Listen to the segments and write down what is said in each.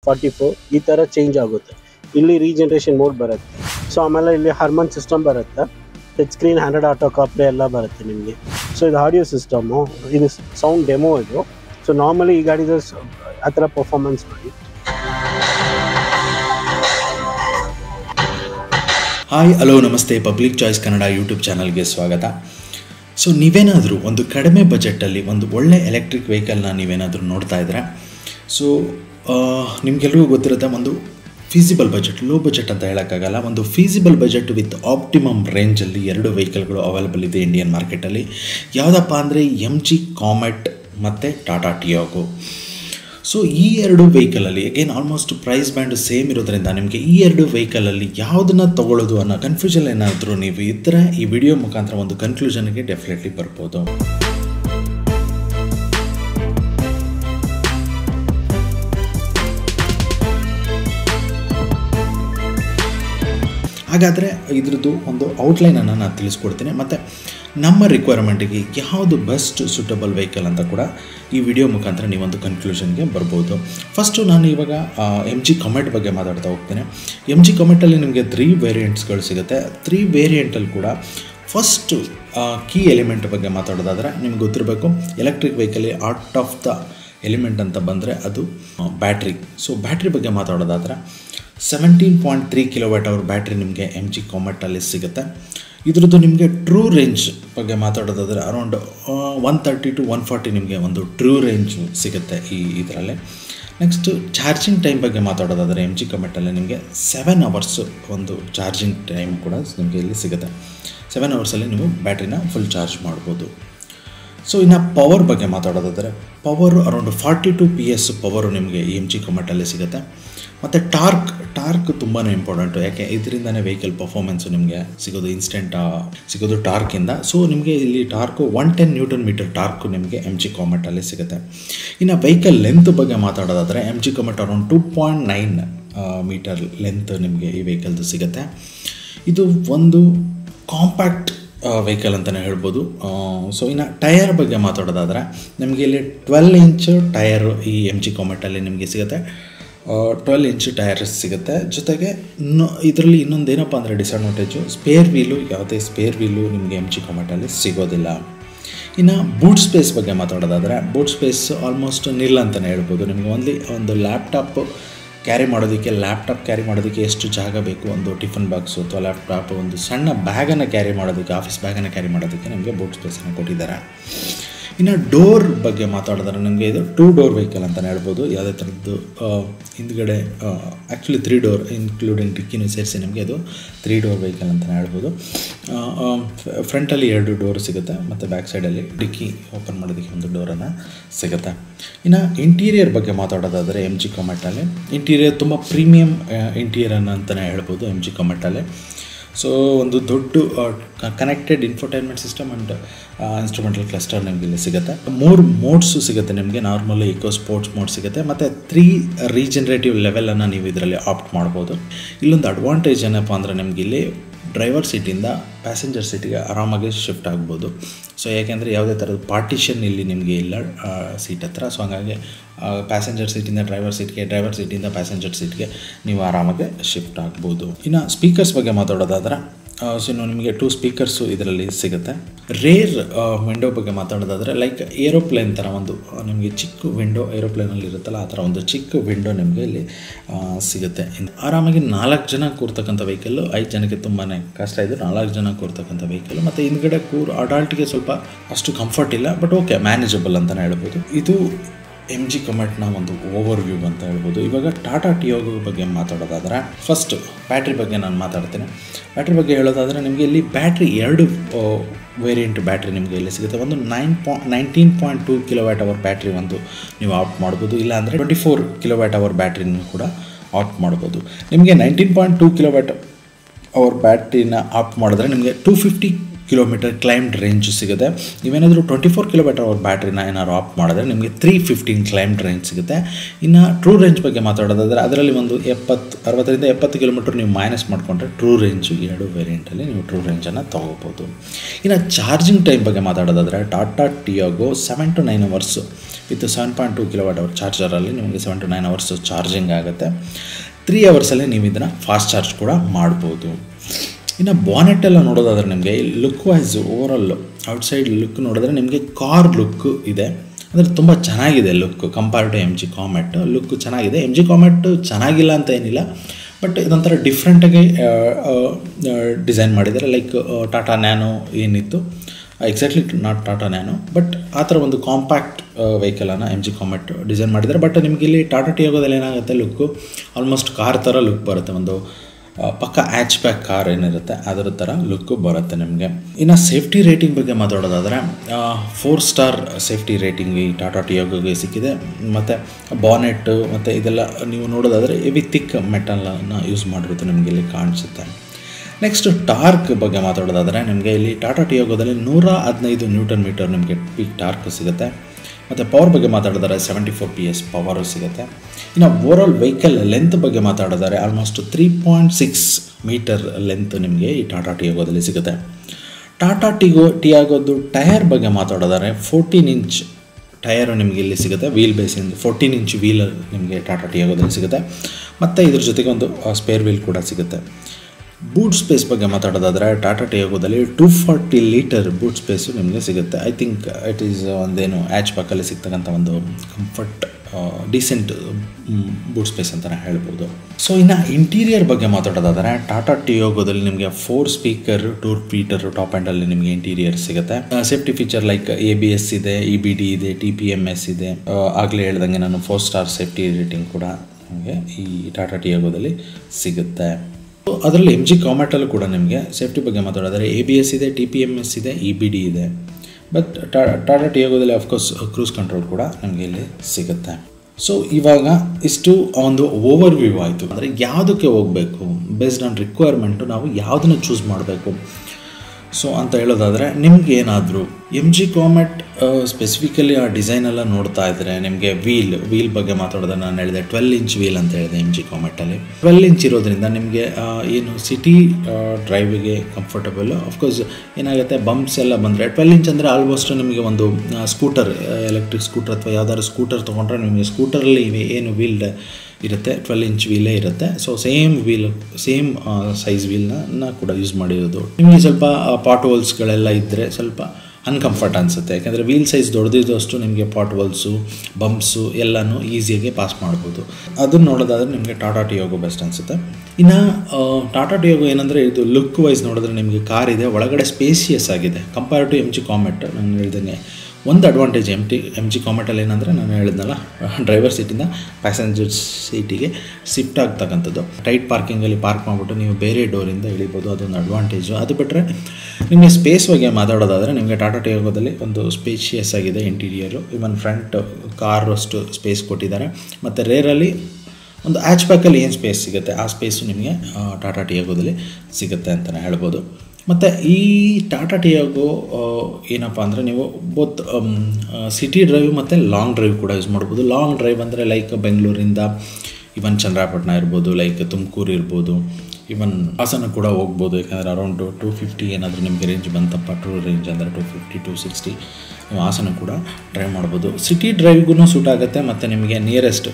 forty four ಈ ಥರ change ಆಗುತ್ತೆ ಇಲ್ಲಿ ರೀಜನ್ರೇಷನ್ ಮೋಡ್ ಬರುತ್ತೆ ಸೊ ಆಮೇಲೆ ಇಲ್ಲಿ ಹರ್ಮನ್ ಸಿಸ್ಟಮ್ ಬರುತ್ತೆ touch screen Android auto CarPlay ಎಲ್ಲ ಬರುತ್ತೆ ನಿಮಗೆ ಸೊ ಇದು ಆಡಿಯೋ ಸಿಸ್ಟಮು ಇದು ಸೌಂಡ್ ಡೆಮೋ ಇದು ಸೊ ನಾರ್ಮಲಿ ಈ ಗಾಡಿದ ಆ ಥರ ಪರ್ಫಾರ್ಮೆನ್ಸ್ ಮಾಡಿ ಹಾಯ್ ಹಲೋ ನಮಸ್ತೆ ಪಬ್ಲಿಕ್ ಚಾಯ್ಸ್ ಕನ್ನಡ ಯೂಟ್ಯೂಬ್ ಚಾನಲ್ಗೆ ಸ್ವಾಗತ ಸೊ ನೀವೇನಾದರೂ ಒಂದು ಕಡಿಮೆ ಬಜೆಟಲ್ಲಿ ಒಂದು ಒಳ್ಳೆ ಎಲೆಕ್ಟ್ರಿಕ್ ವೆಹಿಕಲ್ನ ನೀವೇನಾದರೂ ನೋಡ್ತಾ ಇದ್ರೆ ಸೊ ನಿಮಗೆಲ್ರಿಗೂ ಗೊತ್ತಿರುತ್ತೆ ಒಂದು ಫೀಸಿಬಲ್ ಬಜೆಟ್ ಲೋ ಬಜೆಟ್ ಅಂತ ಹೇಳೋಕ್ಕಾಗಲ್ಲ ಒಂದು ಫೀಸಿಬಲ್ ಬಜೆಟ್ ವಿತ್ ಆಪ್ಟಿಮಮ್ ರೇಂಜಲ್ಲಿ ಎರಡು ವೆಹಿಕಲ್ಗಳು ಅವೈಲಬಲ್ ಇದೆ ಇಂಡಿಯನ್ ಮಾರ್ಕೆಟಲ್ಲಿ ಯಾವುದಪ್ಪ ಅಂದರೆ ಎಮ್ ಜಿ ಕಾಮೆಟ್ ಮತ್ತು ಟಾಟಾ ಟಿಯಾಗೋ ಸೊ ಈ ಎರಡು ವೆಹಿಕಲಲ್ಲಿ again almost price band same ಇರೋದ್ರಿಂದ ನಿಮಗೆ ಈ ಎರಡು ವೆಹಿಕಲಲ್ಲಿ ಯಾವುದನ್ನ ತಗೊಳ್ಳೋದು ಅನ್ನೋ ಕನ್ಫ್ಯೂಷನ್ ಏನಾದರೂ ನೀವು ಇದ್ದರೆ ಈ ವಿಡಿಯೋ ಮುಖಾಂತರ ಒಂದು ಕನ್ಕ್ಲೂಷನ್ಗೆ ಡೆಫಿನೆಟ್ಲಿ ಬರ್ಬೋದು ಹಾಗಾದರೆ ಇದ್ರದ್ದು ಒಂದು ಔಟ್ಲೈನನ್ನು ನಾನು ತಿಳಿಸ್ಕೊಡ್ತೀನಿ ಮತ್ತು ನಮ್ಮ ರಿಕ್ವೈರ್ಮೆಂಟಿಗೆ ಯಾವುದು ಬೆಸ್ಟ್ ಸೂಟಬಲ್ ವೆಹಿಕಲ್ ಅಂತ ಕೂಡ ಈ ವಿಡಿಯೋ ಮುಖಾಂತರ ನೀವೊಂದು ಕನ್ಕ್ಲೂಷನ್ಗೆ ಬರ್ಬೋದು ಫಸ್ಟು ನಾನು ಇವಾಗ ಎಮ್ ಜಿ ಕಮೆಟ್ ಬಗ್ಗೆ ಮಾತಾಡ್ತಾ ಹೋಗ್ತೇನೆ ಎಮ್ ಜಿ ಕಮೆಟಲ್ಲಿ ನಿಮಗೆ ತ್ರೀ ವೇರಿಯಂಟ್ಸ್ಗಳು ಸಿಗುತ್ತೆ ತ್ರೀ ವೇರಿಯಂಟಲ್ಲಿ ಕೂಡ ಫಸ್ಟು ಕೀ ಎಲಿಮೆಂಟ್ ಬಗ್ಗೆ ಮಾತಾಡೋದಾದರೆ ನಿಮ್ಗೆ ಗೊತ್ತಿರಬೇಕು ಎಲೆಕ್ಟ್ರಿಕ್ ವೆಹಿಕಲಿ ಆರ್ಟ್ ಆಫ್ ದ ಎಲಿಮೆಂಟ್ ಅಂತ ಬಂದರೆ ಅದು ಬ್ಯಾಟ್ರಿ ಸೊ ಬ್ಯಾಟ್ರಿ ಬಗ್ಗೆ ಮಾತಾಡೋದಾದರೆ seventeen point three kilowatt hour battery ನಿಮಗೆ ಎಮ್ ಜಿ ಕಾಮೆಟಲ್ಲಿ ಸಿಗುತ್ತೆ ಇದ್ರದ್ದು ನಿಮಗೆ ಟ್ರೂ ರೇಂಜ್ ಬಗ್ಗೆ ಮಾತಾಡೋದಾದರೆ around one thirty to one forty ನಿಮಗೆ ಒಂದು ಟ್ರೂ ರೇಂಜು ಸಿಗುತ್ತೆ ಈ ಇದರಲ್ಲಿ ನೆಕ್ಸ್ಟು ಚಾರ್ಜಿಂಗ್ ಟೈಮ್ ಬಗ್ಗೆ ಮಾತಾಡೋದಾದರೆ ಎಮ್ ಜಿ ಕಮೆಟಲ್ಲಿ ನಿಮಗೆ ಸೆವೆನ್ ಅವರ್ಸ್ ಒಂದು ಚಾರ್ಜಿಂಗ್ ಟೈಮ್ ಕೂಡ ನಿಮಗೆ ಇಲ್ಲಿ ಸಿಗುತ್ತೆ ಸೆವೆನ್ ಅವರ್ಸಲ್ಲಿ ನೀವು ಬ್ಯಾಟ್ರಿನ ಫುಲ್ ಚಾರ್ಜ್ ಮಾಡ್ಬೋದು ಸೊ ಇನ್ನು ಪವರ್ ಬಗ್ಗೆ ಮಾತಾಡೋದಾದರೆ power around forty two P S power ನಿಮಗೆ ಈ ಎಮ್ ಜಿ ಕಮೆಟಲ್ಲಿ ಸಿಗುತ್ತೆ ಮತ್ತು ಟಾರ್ಕ್ ಟಾರ್ಕ್ ತುಂಬಾ ಇಂಪಾರ್ಟೆಂಟು ಯಾಕೆ ಇದರಿಂದನೇ ವೆಹಿಕಲ್ ಪರ್ಫಾರ್ಮೆನ್ಸು ನಿಮಗೆ ಸಿಗೋದು ಇನ್ಸ್ಟೆಂಟ್ ಸಿಗೋದು ಟಾರ್ಕಿಂದ ಸೊ ನಿಮಗೆ ಇಲ್ಲಿ torque one ten newton metre torque ನಿಮಗೆ ಎಮ್ ಜಿ ಕಾಮೆಟಲ್ಲಿ ಸಿಗುತ್ತೆ ಇನ್ನು ವೆಹಿಕಲ್ ಲೆಂತ್ ಬಗ್ಗೆ ಮಾತಾಡೋದಾದರೆ M G Comet around two point nine metre length ನಿಮಗೆ ಈ ವೆಹಿಕಲ್ದು ಸಿಗುತ್ತೆ ಇದು ಒಂದು ಕಾಂಪ್ಯಾಕ್ಟ್ ವೆಹಿಕಲ್ ಅಂತಲೇ ಹೇಳ್ಬೋದು ಸೊ ಇನ್ನು ಟಯರ್ ಬಗ್ಗೆ ಮಾತಾಡೋದಾದರೆ ನಿಮಗೆ ಇಲ್ಲಿ ಟ್ವೆಲ್ ಇಂಚ್ ಟಯರು ಈ ಎಮ್ ಜಿ ಕಾಮೆಟಲ್ಲಿ ನಿಮಗೆ ಸಿಗುತ್ತೆ ಟ್ವೆಲ್ ಇಂಚ್ ಟೈರ್ಸ್ ಸಿಗುತ್ತೆ ಜೊತೆಗೆ ಇನ್ನು ಇದರಲ್ಲಿ ಇನ್ನೊಂದು ಏನಪ್ಪ ಅಂದರೆ ಡಿಸಡ್ವಾಂಟೇಜು ಸ್ಪೇರ್ ವೀಲು ಯಾವುದೇ ಸ್ಪೇರ್ ವೀಲು ನಿಮಗೆ ಎಮ್ ಜಿ ಕಾಮೆಟಲ್ಲಿ ಸಿಗೋದಿಲ್ಲ ಇನ್ನು ಬೂಟ್ ಸ್ಪೇಸ್ ಬಗ್ಗೆ ಮಾತಾಡೋದಾದರೆ ಬೂಟ್ ಸ್ಪೇಸ್ ಆಲ್ಮೋಸ್ಟ್ ನಿಲ್ ಅಂತಲೇ ಹೇಳ್ಬೋದು ನಿಮಗೆ ಓನ್ಲಿ ಒಂದು ಲ್ಯಾಪ್ಟಾಪ್ ಕ್ಯಾರಿ ಮಾಡೋದಕ್ಕೆ ಲ್ಯಾಪ್ಟಾಪ್ ಕ್ಯಾರಿ ಮಾಡೋದಕ್ಕೆ ಎಷ್ಟು ಜಾಗ ಬೇಕು ಒಂದು ಟಿಫನ್ ಬಾಕ್ಸು ಅಥವಾ ಲ್ಯಾಪ್ಟಾಪ್ ಒಂದು ಸಣ್ಣ ಬ್ಯಾಗನ್ನು ಕ್ಯಾರಿ ಮಾಡೋದಕ್ಕೆ ಆಫೀಸ್ ಬ್ಯಾಗನ್ನು ಕ್ಯಾರಿ ಮಾಡೋದಕ್ಕೆ ನಿಮಗೆ ಬೂಟ್ ಸ್ಪೇಸನ್ನು ಕೊಟ್ಟಿದ್ದಾರೆ ಇನ್ನು ಡೋರ್ ಬಗ್ಗೆ ಮಾತಾಡಿದ್ರೆ ನನಗೆ ಇದು ಟೂ ಡೋರ್ ವೆಹಿಕಲ್ ಅಂತಲೇ ಹೇಳ್ಬೋದು ಯಾವುದೇ ಥರದ್ದು ಹಿಂದ್ಗಡೆ ಆ್ಯಕ್ಚುಲಿ ತ್ರೀ ಡೋರ್ ಇನ್ಕ್ಲೂಡಿಂಗ್ ಡಿಕ್ಕಿನೂ ಸೇರಿಸಿ ನಿಮಗೆ ಅದು ತ್ರೀ ಡೋರ್ ವೆಹಿಕಲ್ ಅಂತಲೇ ಹೇಳ್ಬೋದು ಫ್ರಂಟಲ್ಲಿ ಎರಡು ಡೋರ್ ಸಿಗುತ್ತೆ ಮತ್ತು ಬ್ಯಾಕ್ ಸೈಡಲ್ಲಿ ಡಿಕ್ಕಿ ಓಪನ್ ಮಾಡೋದಕ್ಕೆ ಒಂದು ಡೋರನ್ನು ಸಿಗುತ್ತೆ ಇನ್ನು ಇಂಟೀರಿಯರ್ ಬಗ್ಗೆ ಮಾತಾಡೋದಾದರೆ ಎಮ್ ಜಿ ಕೊಮೆಟಲ್ಲಿ ಇಂಟೀರಿಯರ್ ತುಂಬ ಪ್ರೀಮಿಯಂ ಇಂಟೀರಿಯರ್ ಅಂತಲೇ ಹೇಳ್ಬೋದು ಎಮ್ ಜಿ ಕೊಮೆಟಲ್ಲಿ ಸೊ ಒಂದು ದೊಡ್ಡ connected infotainment system and instrumental cluster ನಿಮಗೆ ಇಲ್ಲಿ ಸಿಗುತ್ತೆ ಮೂರು ಮೋಡ್ಸು ಸಿಗುತ್ತೆ ನಿಮಗೆ ನಾರ್ಮಲ್ ಇಕೋ ಸ್ಪೋರ್ಟ್ಸ್ ಮೋಡ್ ಸಿಗುತ್ತೆ ಮತ್ತು ತ್ರೀ ರೀಜನರೇಟಿವ್ ಲೆವೆಲನ್ನು ನೀವು ಇದರಲ್ಲಿ ಆಪ್ಟ್ ಮಾಡ್ಬೋದು ಇಲ್ಲೊಂದು ಅಡ್ವಾಂಟೇಜ್ ಏನಪ್ಪ ಅಂದರೆ ನಿಮಗೆ ಇಲ್ಲಿ ಡ್ರೈವರ್ ಸೀಟಿಂದ ಪ್ಯಾಸೆಂಜರ್ ಸೀಟಿಗೆ ಆರಾಮಾಗಿ ಶಿಫ್ಟ್ ಆಗ್ಬೋದು ಸೊ ಯಾಕೆಂದರೆ ಯಾವುದೇ ಥರದ ಪಾರ್ಟಿಷನ್ ಇಲ್ಲಿ ನಿಮಗೆ ಇಲ್ಲ ಸೀಟ್ ಹತ್ರ ಸೊ ಹಾಗಾಗಿ ಪ್ಯಾಸೆಂಜರ್ ಸೀಟಿಂದ ಡ್ರೈವರ್ ಸೀಟ್ಗೆ ಡ್ರೈವರ್ ಸೀಟಿಂದ ಪ್ಯಾಸೆಂಜರ್ ಸೀಟ್ಗೆ ನೀವು ಆರಾಮಾಗಿ ಶಿಫ್ಟ್ ಆಗ್ಬೋದು ಇನ್ನು ಸ್ಪೀಕರ್ಸ್ ಬಗ್ಗೆ ಮಾತಾಡೋದಾದ್ರೆ ಸೊ ಇನ್ನು ನಿಮಗೆ ಟೂ ಸ್ಪೀಕರ್ಸು ಇದರಲ್ಲಿ ಸಿಗುತ್ತೆ ರೇರ್ ವಿಂಡೋ ಬಗ್ಗೆ ಮಾತಾಡೋದಾದರೆ ಲೈಕ್ ಏರೋಪ್ಲೇನ್ ಥರ ಒಂದು ನಿಮಗೆ ಚಿಕ್ಕ ವಿಂಡೋ ಏರೋಪ್ಲೇನಲ್ಲಿ ಇರುತ್ತಲ್ಲ ಆ ಥರ ಒಂದು ಚಿಕ್ಕ ವಿಂಡೋ ನಿಮಗೆ ಇಲ್ಲಿ ಸಿಗುತ್ತೆ ಆರಾಮಾಗಿ ನಾಲ್ಕು ಜನ ಕೂರ್ತಕ್ಕಂಥ ವೆಹಿಕಲ್ಲು ಐದು ಜನಕ್ಕೆ ತುಂಬಾ ಕಷ್ಟ ಇದೆ ನಾಲ್ಕು ಜನ ಕೂರ್ತಕ್ಕಂಥ ವೆಹಿಕಲ್ ಮತ್ತು ಹಿಂದ್ಗಡೆ ಕೂರ್ ಅಡಾಲ್ಟ್ಗೆ ಸ್ವಲ್ಪ ಅಷ್ಟು ಕಂಫರ್ಟ್ ಇಲ್ಲ ಬಟ್ ಓಕೆ ಮ್ಯಾನೇಜಬಲ್ ಅಂತಲೇ ಹೇಳ್ಬೋದು ಇದು ಎಮ್ ಜಿ ಕಮೆಟ್ನ ಒಂದು ಓವರ್ ವ್ಯೂ ಅಂತ ಹೇಳ್ಬೋದು ಇವಾಗ ಟಾಟಾ ಟಿಯೋಗೋ ಬಗ್ಗೆ ಮಾತಾಡೋದಾದರೆ ಫಸ್ಟ್ ಬ್ಯಾಟ್ರಿ ಬಗ್ಗೆ ನಾನು ಮಾತಾಡ್ತೇನೆ ಬ್ಯಾಟ್ರಿ ಬಗ್ಗೆ ಹೇಳೋದಾದರೆ ನಿಮಗೆ ಇಲ್ಲಿ ಬ್ಯಾಟ್ರಿ ಎರಡು ವೇರಿಯಂಟ್ ಬ್ಯಾಟ್ರಿ ನಿಮಗೆ ಇಲ್ಲಿ ಸಿಗುತ್ತೆ ಒಂದು ನೈನ್ ಪಾ nineteen point two kilowatt hour battery ಒಂದು ನೀವು ಆಫ್ ಮಾಡ್ಬೋದು ಇಲ್ಲ ಅಂದರೆ ಟ್ವೆಂಟಿ ಫೋರ್ ಕಿಲೋವ್ಯಾಟ್ ಅವರ್ ಬ್ಯಾಟ್ರಿನೂ ಕೂಡ ಆಫ್ ಮಾಡ್ಬೋದು ನಿಮಗೆ nineteen point two kilowatt hour ಬ್ಯಾಟ್ರಿನ ಆಫ್ ಮಾಡಿದ್ರೆ ನಿಮಗೆ two fifty kilometre claimed range ಸಿಗುತ್ತೆ ನೀವೇನಾದರೂ ಟ್ವೆಂಟಿ ಫೋರ್ ಕಿಲೋಮೀಟರ್ ಅವ್ರ ಬ್ಯಾಟ್ರಿನ ಏನಾದ್ರು ಆಫ್ ಮಾಡಿದ್ರೆ ನಿಮಗೆ ತ್ರೀ ಫಿಫ್ಟೀನ್ ಕ್ಲೈಮ್ಡ್ ರೇಂಜ್ ಸಿಗುತ್ತೆ ಇನ್ನು ಟ್ರೂ ರೇಂಜ್ ಬಗ್ಗೆ ಮಾತಾಡೋದಾದರೆ ಅದರಲ್ಲಿ ಒಂದು ಎಪ್ಪತ್ತು ಅರವತ್ತರಿಂದ ಎಪ್ಪತ್ತು ಕಿಲೋಮೀಟರ್ ನೀವು ಮೈನಸ್ ಮಾಡಿಕೊಂಡ್ರೆ ಟ್ರೂ ರೇಂಜು ಎರಡು ವೇರಿಯಂಟಲ್ಲಿ ನೀವು ಟ್ರೂ ರೇಂಜನ್ನು ತೊಗೋಬೋದು ಇನ್ನು ಚಾರ್ಜಿಂಗ್ ಟೈಮ್ ಬಗ್ಗೆ ಮಾತಾಡೋದಾದರೆ Tata Tiago seven to nine hours with seven point two kilowatt hour ಚಾರ್ಜರಲ್ಲಿ ನಿಮಗೆ seven to nine hours charging ಆಗುತ್ತೆ ತ್ರೀ ಅವರ್ಸಲ್ಲಿ ನೀವು ಇದನ್ನು ಫಾಸ್ಟ್ ಚಾರ್ಜ್ ಕೂಡ ಮಾಡ್ಬೋದು ಇನ್ನು ಬಾನೆಟ್ ಎಲ್ಲ ನೋಡೋದಾದ್ರೆ ನಿಮಗೆ look wise overall outside look ನೋಡಿದ್ರೆ ನಿಮಗೆ ಕಾರ್ ಲುಕ್ ಇದೆ ಅಂದರೆ ತುಂಬ ಚೆನ್ನಾಗಿದೆ look compare to M G Comet look ಚೆನ್ನಾಗಿದೆ ಎಮ್ ಜಿ ಕಾಮೆಟ್ ಚೆನ್ನಾಗಿಲ್ಲ ಅಂತ ಏನಿಲ್ಲ ಬಟ್ ಇದೊಂಥರ ಡಿಫ್ರೆಂಟಾಗಿ ಡಿಸೈನ್ ಮಾಡಿದ್ದಾರೆ ಲೈಕ್ ಟಾಟಾ ನ್ಯಾನೋ ಏನಿತ್ತು exactly not Tata Nano but ಆ ಥರ ಒಂದು ಕಾಂಪ್ಯಾಕ್ಟ್ ವೆಹಿಕಲನ್ನು ಎಮ್ ಜಿ ಕಾಮೆಟ್ ಡಿಸೈನ್ ಮಾಡಿದ್ದಾರೆ ಬಟ್ ನಿಮಗೆ ಇಲ್ಲಿ ಟಾಟಾ ಟಿಯಾಗೋದಲ್ಲಿ ಏನಾಗುತ್ತೆ ಲುಕ್ಕು ಆಲ್ಮೋಸ್ಟ್ ಕಾರ್ ಥರ ಲುಕ್ ಬರುತ್ತೆ ಒಂದು ಆ, ಪಕ್ಕ ಆ್ಯಚ್ ಬ್ಯಾಕ್ ಕಾರ್ ಏನಿರುತ್ತೆ ಅದರ ಥರ ಲುಕ್ಕು ಬರುತ್ತೆ ನಿಮಗೆ ಇನ್ನು ಸೇಫ್ಟಿ ರೇಟಿಂಗ್ ಬಗ್ಗೆ ಮಾತಾಡೋದಾದರೆ ಫೋರ್ ಸ್ಟಾರ್ ಸೇಫ್ಟಿ ರೇಟಿಂಗ್ ಈ ಟಾಟಾ ಟಿಯಾಗೋಗೆ ಸಿಕ್ಕಿದೆ ಮತ್ತು ಬಾನೆಟ್ ಮತ್ತು ಇದೆಲ್ಲ ನೀವು ನೋಡೋದಾದರೆ ಎವಿ ತಿಕ್ ಮೆಟಲನ್ನು ಯೂಸ್ ಮಾಡಿರೋದು ನಿಮಗೆ ಇಲ್ಲಿ ಕಾಣಿಸುತ್ತೆ ನೆಕ್ಸ್ಟ್ ಟಾರ್ಕ್ ಬಗ್ಗೆ ಮಾತಾಡೋದಾದರೆ ನಿಮಗೆ ಇಲ್ಲಿ ಟಾಟಾ ಟಿಯೋಗೋದಲ್ಲಿ ನೂರ ಹದಿನೈದು ನ್ಯೂಟನ್ ಮೀಟರ್ ನಿಮಗೆ ಪೀಕ್ ಟಾರ್ಕ್ ಸಿಗುತ್ತೆ ಮತ್ತು ಪವರ್ ಬಗ್ಗೆ ಮಾತಾಡಿದರೆ seventy four P S power ಸಿಗುತ್ತೆ ಇನ್ನು ಓವರಾಲ್ ವೆಹಿಕಲ್ ಲೆಂತ್ ಬಗ್ಗೆ ಮಾತಾಡಿದರೆ almost three point six metre length ನಿಮಗೆ ಈ ಟಾಟಾ ಟಿಯೋಗೋದಲ್ಲಿ ಸಿಗುತ್ತೆ ಟಾಟಾ ಟಿಗೋ ಟಿಯಾಗೋದು ಟಯರ್ ಬಗ್ಗೆ ಮಾತಾಡೋದಾದರೆ ಫೋರ್ಟೀನ್ ಇಂಚ್ ಟಯರು ನಿಮಗೆ ಇಲ್ಲಿ ಸಿಗುತ್ತೆ ವೀಲ್ ಬೇಸಿಂದ ಫೋರ್ಟೀನ್ ಇಂಚ್ ವೀಲ್ ನಿಮಗೆ ಟಾಟಾ ಟಿಯಾಗೋದಲ್ಲಿ ಸಿಗುತ್ತೆ ಮತ್ತು ಇದ್ರ ಜೊತೆಗೆ ಒಂದು ಸ್ಪೇರ್ ವೀಲ್ ಕೂಡ ಸಿಗುತ್ತೆ ಬೂಟ್ ಸ್ಪೇಸ್ ಬಗ್ಗೆ ಮಾತಾಡೋದಾದರೆ ಟಾಟಾ ಟಿಯಾಗೋದಲ್ಲಿ two forty litre boot space ನಿಮಗೆ ಸಿಗುತ್ತೆ ಐ ಥಿಂಕ್ ಇಟ್ ಈಸ್ ಒಂದೇನು ಆ್ಯಚ್ ಬ್ಯಾಕಲ್ಲಿ ಸಿಗ್ತಕ್ಕಂಥ ಒಂದು ಕಂಫರ್ಟ್ ಡೀಸೆಂಟ್ ಬೂಟ್ ಸ್ಪೇಸ್ ಅಂತಲೇ ಹೇಳ್ಬೋದು ಸೊ ಇನ್ನು ಇಂಟೀರಿಯರ್ ಬಗ್ಗೆ ಮಾತಾಡೋದಾದರೆ ಟಾಟಾ ಟಿಯೋಗೋದಲ್ಲಿ ನಿಮಗೆ four speaker four tweeter top ಆ್ಯಂಡಲ್ಲಿ ನಿಮಗೆ ಇಂಟೀರಿಯರ್ ಸಿಗುತ್ತೆ safety feature like A B S ಇದೆ ಇ ಬಿ ಡಿ ಇದೆ ಟಿ ಪಿ ಎಮ್ ಎಸ್ ಇದೆ ಆಗಲೇ ಹೇಳ್ದಂಗೆ ನಾನು ಫೋರ್ ಸ್ಟಾರ್ ಸೇಫ್ಟಿ ರೇಟಿಂಗ್ ಕೂಡ ನಿಮಗೆ ಈ ಟಾಟಾ ಟಿಯೋಗೋದಲ್ಲಿ ಸಿಗುತ್ತೆ ಅದರಲ್ಲಿ ಎಮ್ ಜಿ ಕಾಮೆಟಲ್ಲೂ ಕೂಡ ನಿಮಗೆ ಸೇಫ್ಟಿ ಬಗ್ಗೆ ಮಾತಾಡೋದಾದರೆ ಎ ಬಿ ಎಸ್ ಇದೆ ಟಿ ಪಿ ಎಮ್ ಎಸ್ ಇದೆ ಇ ಬಿ ಡಿ ಇದೆ ಬಟ್ ಟಾಟಾ ಟಿಯೋಗೋದಲ್ಲಿ ಅಫ್ಕೋರ್ಸ್ ಕ್ರೂಸ್ ಕಂಟ್ರೋಲ್ ಕೂಡ ನಮಗೆ ಇಲ್ಲಿ ಸಿಗುತ್ತೆ ಸೊ ಇವಾಗ ಇಷ್ಟು ಒಂದು ಓವರ್ ವ್ಯೂ ಆಯಿತು ಅಂದರೆ ಯಾವುದಕ್ಕೆ ಹೋಗಬೇಕು ಬೇಸ್ಡ್ ಆನ್ ರಿಕ್ವೈರ್ಮೆಂಟು ನಾವು ಯಾವುದನ್ನು ಚೂಸ್ ಮಾಡಬೇಕು ಸೊ ಅಂತ ಹೇಳೋದಾದರೆ ನಿಮ್ಗೆ ಏನಾದರೂ ಎಮ್ ಜಿ ಕಾಮೆಟ್ ಸ್ಪೆಸಿಫಿಕಲಿ ಆ ಡಿಸೈನ್ ಎಲ್ಲ ನೋಡ್ತಾ ಇದ್ದರೆ ನಿಮಗೆ ವೀಲ್ ವೀಲ್ ಬಗ್ಗೆ ಮಾತಾಡೋದು ನಾನು ಹೇಳಿದೆ ಟ್ವೆಲ್ ಇಂಚ್ ವೀಲ್ ಅಂತ ಹೇಳಿದೆ ಎಮ್ ಜಿ ಕಾಮೆಟಲ್ಲಿ ಟ್ವೆಲ್ ಇಂಚ್ ಇರೋದ್ರಿಂದ ನಿಮಗೆ ಏನು ಸಿಟಿ ಡ್ರೈವಿಗೆ ಕಂಫರ್ಟಬಲ್ ಅಫ್ಕೋರ್ಸ್ ಏನಾಗುತ್ತೆ ಬಂಪ್ಸ್ ಎಲ್ಲ ಬಂದರೆ ಟ್ವೆಲ್ ಇಂಚ್ ಅಂದರೆ ಆಲ್ಮೋಸ್ಟ್ ನಿಮಗೆ ಒಂದು ಸ್ಕೂಟರ್ ಎಲೆಕ್ಟ್ರಿಕ್ ಸ್ಕೂಟರ್ ಅಥವಾ ಯಾವ್ದಾದ್ರು ಸ್ಕೂಟರ್ ತೊಗೊಂಡ್ರೆ ನಿಮಗೆ ಸ್ಕೂಟರಲ್ಲಿ ಏನು ವೀಲ್ ಇರುತ್ತೆ ಟ್ವೆಲ್ ಇಂಚ್ ವೀಲೇ ಇರುತ್ತೆ so same wheel same size ವೀಲ್ನ ಕೂಡ ಯೂಸ್ ಮಾಡಿರೋದು ನಿಮಗೆ ಸ್ವಲ್ಪ ಪಾಟ್ ಹೋಲ್ಸ್ಗಳೆಲ್ಲ ಇದ್ದರೆ ಸ್ವಲ್ಪ ಅನ್ಕಂಫರ್ಟ್ ಅನಿಸುತ್ತೆ ಯಾಕಂದರೆ ವೀಲ್ ಸೈಜ್ ದೊಡ್ಡದಿದ್ದಷ್ಟು ನಿಮಗೆ ಪಾಟ್ ಹೋಲ್ಸು ಬಂಪ್ಸು ಎಲ್ಲನೂ ಈಸಿಯಾಗಿ ಪಾಸ್ ಮಾಡ್ಬೋದು ಅದನ್ನು ನೋಡೋದಾದರೆ ನಿಮಗೆ ಟಾಟಾ ಟಿಯೋಗೋ ಬೆಸ್ಟ್ ಅನಿಸುತ್ತೆ ಇನ್ನು ಟಾಟಾ ಟಿಯೋಗೋ ಏನಂದರೆ ಇದು ಲುಕ್ ವೈಸ್ ನೋಡಿದ್ರೆ ನಿಮಗೆ ಕಾರ್ ಇದೆ ಒಳಗಡೆ ಸ್ಪೇಸಿಯಸ್ ಆಗಿದೆ compare to M G Comet ನಾನು ಹೇಳ್ದಂಗೆ ಒಂದು advantage M T M G ಕಾಮೆಟಲ್ಲಿ ಏನಂದರೆ ನಾನು ಹೇಳಿದ್ನಲ್ಲ ಡ್ರೈವರ್ ಸೀಟಿಂದ ಪ್ಯಾಸೆಂಜರ್ ಸೀಟಿಗೆ ಶಿಫ್ಟ್ ಆಗ್ತಕ್ಕಂಥದ್ದು ಟೈಟ್ ಪಾರ್ಕಿಂಗಲ್ಲಿ ಪಾರ್ಕ್ ಮಾಡಿಬಿಟ್ಟು ನೀವು ಬೇರೆ ಡೋರಿಂದ ಇಳಿಬೋದು ಅದೊಂದು ಅಡ್ವಾಂಟೇಜು ಅದು ಬಿಟ್ಟರೆ ನಿಮಗೆ ಸ್ಪೇಸ್ ಬಗ್ಗೆ ಮಾತಾಡೋದಾದರೆ ನಿಮಗೆ ಟಾಟಾ ಟಿಯೋಗೋದಲ್ಲಿ ಒಂದು ಸ್ಪೇಷಿಯಸ್ ಆಗಿದೆ ಇಂಟೀರಿಯರು ಇವನ್ ಫ್ರಂಟ್ ಕಾರ್ ಅಷ್ಟು ಸ್ಪೇಸ್ ಕೊಟ್ಟಿದ್ದಾರೆ ಮತ್ತು ರೇರಲ್ಲಿ ಒಂದು ಆ್ಯಚ್ ಬ್ಯಾಕಲ್ಲಿ ಏನು ಸ್ಪೇಸ್ ಸಿಗುತ್ತೆ ಆ ಸ್ಪೇಸು ನಿಮಗೆ ಟಾಟಾ ಟಿಯಾಗೋದಲ್ಲಿ ಸಿಗುತ್ತೆ ಅಂತಲೇ ಹೇಳ್ಬೋದು ಮತ್ತು ಈ ಟಾಟಾ ಟಿಯಾಗೋ ಏನಪ್ಪ ಅಂದರೆ ನೀವು ಬೋತ್ ಸಿಟಿ ಡ್ರೈವ್ ಮತ್ತು ಲಾಂಗ್ ಡ್ರೈವ್ ಕೂಡ ಯೂಸ್ ಮಾಡ್ಬೋದು ಲಾಂಗ್ ಡ್ರೈವ್ ಅಂದರೆ ಲೈಕ್ ಬೆಂಗಳೂರಿಂದ ಇವನ್ ಚಂದ್ರಾಪಟ್ಟಣ ಇರ್ಬೋದು ಲೈಕ್ ತುಮಕೂರು ಇರ್ಬೋದು ಇವನ್ ಹಾಸನ ಕೂಡ ಹೋಗ್ಬೋದು ಯಾಕಂದರೆ ಅರೌಂಡ್ ಟು ಫಿಫ್ಟಿ ಏನಾದರೂ ನಿಮಗೆ ರೇಂಜ್ ಬಂತಪ್ಪ ಟೂ ರೇಂಜ್ ಅಂದರೆ ಟು ಫಿಫ್ಟಿ ಟು ಸಿಕ್ಸ್ಟಿ ನೀವು ಹಾಸನ ಕೂಡ ಡ್ರೈವ್ ಮಾಡ್ಬೋದು ಸಿಟಿ ಡ್ರೈವ್ಗೂ ಸೂಟ್ ಆಗುತ್ತೆ ಮತ್ತು ನಿಮಗೆ ನಿಯರೆಸ್ಟ್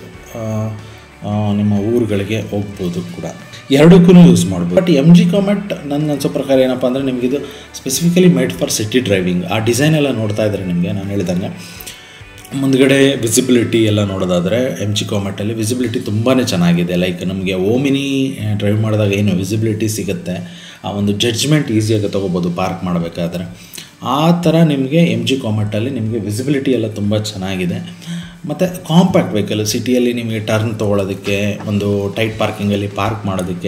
ನಿಮ್ಮ ಊರುಗಳಿಗೆ ಹೋಗ್ಬೋದು ಕೂಡ ಎರಡಕ್ಕೂ ಯೂಸ್ ಮಾಡ್ಬೋದು ಬಟ್ ಎಮ್ ಜಿ ಕಾಮೆಟ್ ನನ್ನ ಅನ್ಸೋ ಪ್ರಕಾರ ಏನಪ್ಪ ಅಂದರೆ ನಿಮಗಿದು specifically made for city driving ಆ ಡಿಸೈನ್ ಎಲ್ಲ ನೋಡ್ತಾ ಇದ್ದಾರೆ ನಿಮಗೆ ನಾನು ಹೇಳಿದಂಗೆ ಮುಂದ್ಗಡೆ ವಿಸಿಬಿಲಿಟಿ ಎಲ್ಲ ನೋಡೋದಾದರೆ ಎಮ್ ಜಿ ಕಾಮೆಟಲ್ಲಿ ವಿಸಿಬಿಲಿಟಿ ತುಂಬಾ ಚೆನ್ನಾಗಿದೆ ಲೈಕ್ ನಮಗೆ ಓಮಿನಿ ಡ್ರೈವ್ ಮಾಡಿದಾಗ ಏನು ವಿಸಿಬಿಲಿಟಿ ಸಿಗುತ್ತೆ ಆ ಒಂದು ಜಡ್ಜ್ಮೆಂಟ್ ಈಸಿಯಾಗಿ ತೊಗೋಬೋದು ಪಾರ್ಕ್ ಮಾಡಬೇಕಾದ್ರೆ ಆ ಥರ ನಿಮಗೆ ಎಮ್ ಜಿ ಕಾಮೆಟಲ್ಲಿ ನಿಮಗೆ ವಿಸಿಬಿಲಿಟಿ ಎಲ್ಲ ತುಂಬ ಚೆನ್ನಾಗಿದೆ ಮತ್ತು ಕಾಂಪ್ಯಾಕ್ಟ್ ವೆಹಿಕಲ್ ಸಿಟಿಯಲ್ಲಿ ನಿಮಗೆ ಟರ್ನ್ ತೊಗೊಳೋದಕ್ಕೆ ಒಂದು ಟೈಟ್ ಪಾರ್ಕಿಂಗಲ್ಲಿ ಪಾರ್ಕ್ ಮಾಡೋದಕ್ಕೆ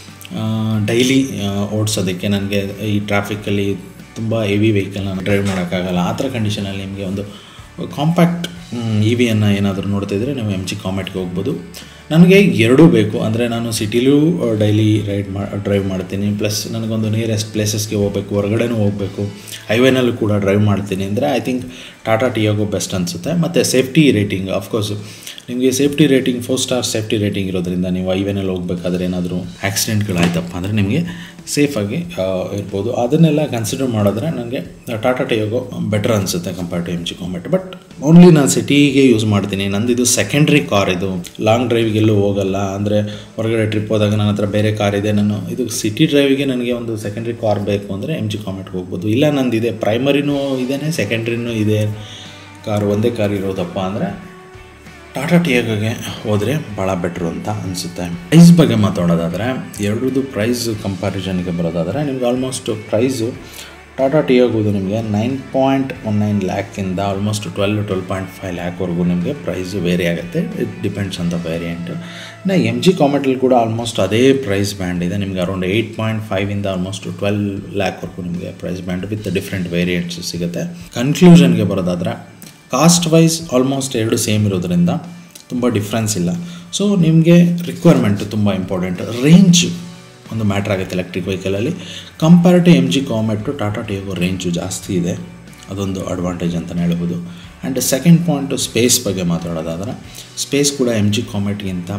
ಡೈಲಿ ಓಡಿಸೋದಕ್ಕೆ ನನಗೆ ಈ ಟ್ರಾಫಿಕ್ಕಲ್ಲಿ ತುಂಬ ಹೆವಿ ವೆಹಿಕಲ್ನ ಡ್ರೈವ್ ಮಾಡೋಕ್ಕಾಗಲ್ಲ ಆ ಥರ ಕಂಡೀಷನಲ್ಲಿ ನಿಮಗೆ ಒಂದು ಕಾಂಪ್ಯಾಕ್ಟ್ ಇ ವಿಯನ್ನು ಏನಾದರೂ ನೋಡ್ತಾ ಇದ್ದರೆ ನೀವು ಎಮ್ ಜಿ ಕಾಮೆಟ್ಗೆ ಹೋಗ್ಬೋದು ನನಗೆ ಎರಡೂ ಬೇಕು ಅಂದರೆ ನಾನು ಸಿಟಿಲೂ ಡೈಲಿ ರೈಡ್ ಮಾ ಡ್ರೈವ್ ಮಾಡ್ತೀನಿ ಪ್ಲಸ್ ನನಗೊಂದು ನಿಯರೆಸ್ಟ್ ಪ್ಲೇಸಸ್ಗೆ ಹೋಗ್ಬೇಕು ಹೊರಗಡೆನೂ ಹೋಗಬೇಕು ಹೈವೇನಲ್ಲೂ ಕೂಡ ಡ್ರೈವ್ ಮಾಡ್ತೀನಿ ಅಂದರೆ I think Tata Tiago best ಅನಿಸುತ್ತೆ ಮತ್ತು ಸೇಫ್ಟಿ ರೇಟಿಂಗ್ ಅಫ್ಕೋರ್ಸ್ ನಿಮಗೆ safety rating four star safety rating ಇರೋದ್ರಿಂದ ನೀವು ಹೈವೇನಲ್ಲಿ ಹೋಗ್ಬೇಕಾದ್ರೆ ಏನಾದರೂ ಆಕ್ಸಿಡೆಂಟ್ಗಳಾಯ್ತಪ್ಪ ಅಂದರೆ ನಿಮಗೆ ಸೇಫಾಗಿ ಇರ್ಬೋದು ಅದನ್ನೆಲ್ಲ ಕನ್ಸಿಡರ್ ಮಾಡಿದ್ರೆ ನನಗೆ ಟಾಟಾ ಟಿಯಾಗೋ ಬೆಟರ್ ಅನಿಸುತ್ತೆ compare to M G Comet but only ನಾನು ಸಿಟಿಗೆ ಯೂಸ್ ಮಾಡ್ತೀನಿ ನಂದು ಇದು ಸೆಕೆಂಡ್ರಿ ಕಾರ್ ಇದು ಲಾಂಗ್ ಡ್ರೈವಿಗೆಲ್ಲೂ ಹೋಗಲ್ಲ ಅಂದರೆ ಹೊರಗಡೆ ಟ್ರಿಪ್ ಹೋದಾಗ ನನ್ನ ಹತ್ರ ಬೇರೆ ಕಾರ್ ಇದೆ ನಾನು ಇದು ಸಿಟಿ ಡ್ರೈವಿಗೆ ನನಗೆ ಒಂದು ಸೆಕೆಂಡ್ರಿ ಕಾರ್ ಬೇಕು ಅಂದರೆ ಎಮ್ ಜಿ ಕಾಮೆಟ್ಗೆ ಹೋಗ್ಬೋದು ಇಲ್ಲ ನಂದಿದೆ ಪ್ರೈಮರಿನೂ ಇದೇನೆ ಸೆಕೆಂಡ್ರಿನೂ ಇದೆ ಕಾರ್ ಒಂದೇ ಕಾರ್ ಇರೋದಪ್ಪ ಅಂದರೆ ಟಾಟಾ ಟಿಯಾಗೋಗೆ ಹೋದರೆ ಭಾಳ ಬೆಟ್ರು ಅಂತ ಅನಿಸುತ್ತೆ ಪ್ರೈಸ್ ಬಗ್ಗೆ ಮಾತಾಡೋದಾದರೆ ಎರಡರದ್ದು ಪ್ರೈಸ್ ಕಂಪ್ಯಾರಿಸನ್ಗೆ ಬರೋದಾದರೆ ನಿಮ್ಗೆ ಆಲ್ಮೋಸ್ಟ್ ಪ್ರೈಸು ಟಾಟಾ ಟಿಯಾಗೋದು ನಿಮಗೆ ನೈನ್ ಪಾಯಿಂಟ್ ಒನ್ ನೈನ್ ಲ್ಯಾಕಿಂದ almost twelve twelve point five ಲ್ಯಾಕ್ವರೆಗೂ ನಿಮಗೆ ಪ್ರೈಸು ವೇರಿ ಆಗುತ್ತೆ it depends on the variant ಇನ್ನು ಎಮ್ ಜಿ ಕಾಮೆಟಲ್ಲಿ ಕೂಡ ಆಲ್ಮೋಸ್ಟ್ ಅದೇ ಪ್ರೈಸ್ ಬ್ಯಾಂಡ್ ಇದೆ ನಿಮಗೆ ಅರೌಂಡ್ ಏಯ್ಟ್ ಪಾಯಿಂಟ್ ಫೈವಿಂದ ಆಲ್ಮೋಸ್ಟ್ ಟ್ವೆಲ್ ಲ್ಯಾಕ್ವರೆಗೂ ನಿಮಗೆ price band with different variants ಸಿಗುತ್ತೆ ಕನ್ಕ್ಲೂಷನ್ಗೆ ಬರೋದಾದರೆ ಕಾಸ್ಟ್ ವೈಸ್ ಆಲ್ಮೋಸ್ಟ್ ಎರಡು ಸೇಮ್ ಇರೋದ್ರಿಂದ ತುಂಬ ಡಿಫ್ರೆನ್ಸ್ ಇಲ್ಲ ಸೊ ನಿಮಗೆ ರಿಕ್ವೈರ್ಮೆಂಟ್ ತುಂಬ ಇಂಪಾರ್ಟೆಂಟ್ ರೇಂಜ್ ಒಂದು ಮ್ಯಾಟ್ರ್ ಆಗುತ್ತೆ electric ವೆಹಿಕಲಲ್ಲಿ compare to M G Comet Tata Tiago range ಜಾಸ್ತಿ ಇದೆ ಅದೊಂದು ಅಡ್ವಾಂಟೇಜ್ ಅಂತಲೇ ಹೇಳ್ಬೋದು ಆ್ಯಂಡ್ ಸೆಕೆಂಡ್ ಪಾಯಿಂಟು ಸ್ಪೇಸ್ ಬಗ್ಗೆ ಮಾತಾಡೋದಾದರೆ ಸ್ಪೇಸ್ ಕೂಡ ಎಮ್ ಜಿ ಕಾಮೆಟ್ಗಿಂತ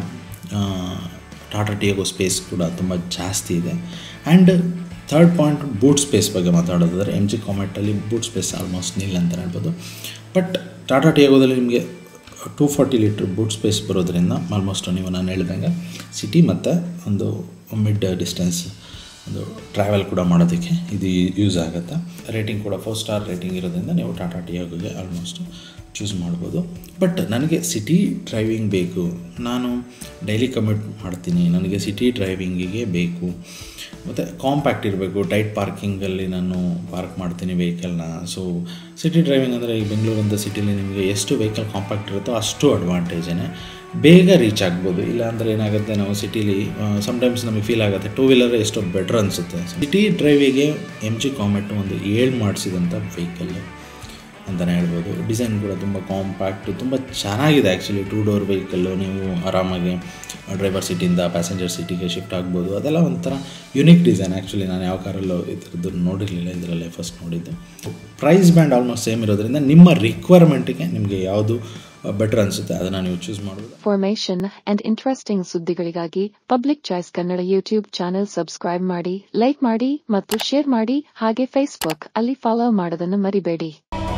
ಟಾಟಾ ಟಿಯಾಗೋ ಸ್ಪೇಸ್ ಕೂಡ ತುಂಬ ಜಾಸ್ತಿ ಇದೆ and third point boot space ಬಗ್ಗೆ ಮಾತಾಡೋದಾದರೆ ಎಮ್ ಜಿ ಕಾಮೆಟಲ್ಲಿ ಬೂಟ್ ಸ್ಪೇಸ್ ಆಲ್ಮೋಸ್ಟ್ ನಿಲ್ ಅಂತ ಹೇಳ್ಬೋದು ಬಟ್ ಟಾಟಾ ಟಿಯಾಗೋದಲ್ಲಿ ನಿಮಗೆ two forty litre boot space ಬರೋದ್ರಿಂದ ಆಲ್ಮೋಸ್ಟ್ ನೀವು ನಾನು ಹೇಳ್ದಂಗೆ ಸಿಟಿ ಮತ್ತು ಒಂದು ಮಿಡ್ ಡಿಸ್ಟೆನ್ಸ್ ಒಂದು ಟ್ರಾವೆಲ್ ಕೂಡ ಮಾಡೋದಕ್ಕೆ ಇದು ಯೂಸ್ ಆಗುತ್ತೆ ರೇಟಿಂಗ್ ಕೂಡ ಫೋರ್ ಸ್ಟಾರ್ ರೇಟಿಂಗ್ ಇರೋದ್ರಿಂದ ನೀವು ಟಾಟಾ ಟಿಯಾಗೋಗೆ ಆಲ್ಮೋಸ್ಟ್ ಚೂಸ್ ಮಾಡ್ಬೋದು ಬಟ್ ನನಗೆ ಸಿಟಿ ಡ್ರೈವಿಂಗ್ ಬೇಕು ನಾನು ಡೈಲಿ ಕಮ್ಯೂಟ್ ಮಾಡ್ತೀನಿ ನನಗೆ ಸಿಟಿ ಡ್ರೈವಿಂಗಿಗೆ ಬೇಕು ಮತ್ತು ಕಾಂಪ್ಯಾಕ್ಟ್ ಇರಬೇಕು ಟೈಟ್ ಪಾರ್ಕಿಂಗಲ್ಲಿ ನಾನು ಪಾರ್ಕ್ ಮಾಡ್ತೀನಿ ವೆಹಿಕಲ್ನ ಸೊ ಸಿಟಿ ಡ್ರೈವಿಂಗ್ ಅಂದರೆ ಈ ಬೆಂಗಳೂರಂಥ ಸಿಟಿಲಿ ನಿಮಗೆ ಎಷ್ಟು ವೆಹಿಕಲ್ ಕಾಂಪ್ಯಾಕ್ಟ್ ಇರುತ್ತೋ ಅಷ್ಟು ಅಡ್ವಾಂಟೇಜೇ ಬೇಗ ರೀಚ್ ಆಗ್ಬೋದು ಇಲ್ಲ ಅಂದರೆ ಏನಾಗುತ್ತೆ ನಾವು ಸಿಟೀಲಿ ಸಮ್ಟೈಮ್ಸ್ ನಮಗೆ ಫೀಲ್ ಆಗುತ್ತೆ ಟೂ ವೀಲರ್ ಎಷ್ಟೋ ಬೆಟ್ರ್ ಅನಿಸುತ್ತೆ ಸಿಟಿ ಡ್ರೈವಿಗೆ ಎಮ್ ಜಿ ಕಾಮೆಟ್ ಒಂದು ಏಳು ಮಾಡಿಸಿದಂಥ ವೆಹಿಕಲ್ ಅಂತಲೇ ಹೇಳ್ಬೋದು ಡಿಸೈನ್ ಕೂಡ ತುಂಬ ಕಾಂಪ್ಯಾಕ್ಟ್ ತುಂಬ ಚೆನ್ನಾಗಿದೆ ಆ್ಯಕ್ಚುಲಿ ಟೂ ಡೋರ್ ವೆಹಿಕಲ್ಲು ನೀವು ಆರಾಮಾಗಿ ಡ್ರೈವರ್ ಸೀಟಿಂದ ಪ್ಯಾಸೆಂಜರ್ ಸೀಟಿಗೆ ಶಿಫ್ಟ್ ಆಗ್ಬೋದು ಅದೆಲ್ಲ ಒಂಥರ ಯುನಿಕ್ ಡಿಸೈನ್ ಆ್ಯಕ್ಚುಲಿ ನಾನು ಯಾವ ಕಾರಲ್ಲೂ ಇದ್ರದ್ದು ನೋಡಿರಲಿಲ್ಲ ಇದರಲ್ಲೇ ಫಸ್ಟ್ ನೋಡಿದ್ದು ಪ್ರೈಸ್ ಬ್ಯಾಂಡ್ ಆಲ್ಮೋಸ್ಟ್ ಸೇಮ್ ಇರೋದ್ರಿಂದ ನಿಮ್ಮ ರಿಕ್ವೈರ್ಮೆಂಟಿಗೆ ನಿಮಗೆ ಯಾವುದು ಬೆಟರ್ ಅನಿಸುತ್ತೆ ಅದನ್ನು ನೀವು ಚೂಸ್ ಮಾಡ್ಬೋದು ಫಾರ್ಮೇಷನ್ ಅಂಡ್ ಇಂಟ್ರೆಸ್ಟಿಂಗ್ ಸುದ್ದಿಗಳಿಗಾಗಿ Public choice Kannada YouTube channel subscribe ಮಾಡಿ ಲೈಕ್ ಮಾಡಿ ಮತ್ತು ಶೇರ್ ಮಾಡಿ ಹಾಗೆ ಫೇಸ್ಬುಕ್ ಅಲ್ಲಿ ಫಾಲೋ ಮಾಡೋದನ್ನು ಮರಿಬೇಡಿ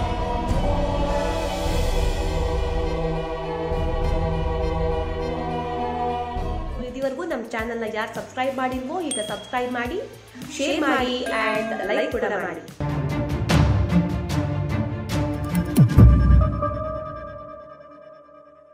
ಇದುವರೆಗೂ ನಮ್ಮ ಚಾನೆಲ್ನ ಯಾರು ಸಬ್ಸ್ಕ್ರೈಬ್ ಮಾಡಿಲ್ವೋ ಈಗ ಸಬ್ಸ್ಕ್ರೈಬ್ ಮಾಡಿ ಶೇರ್ ಮಾಡಿ ಆ್ಯಂಡ್ ಲೈಕ್ ಕೂಡ ಮಾಡಿ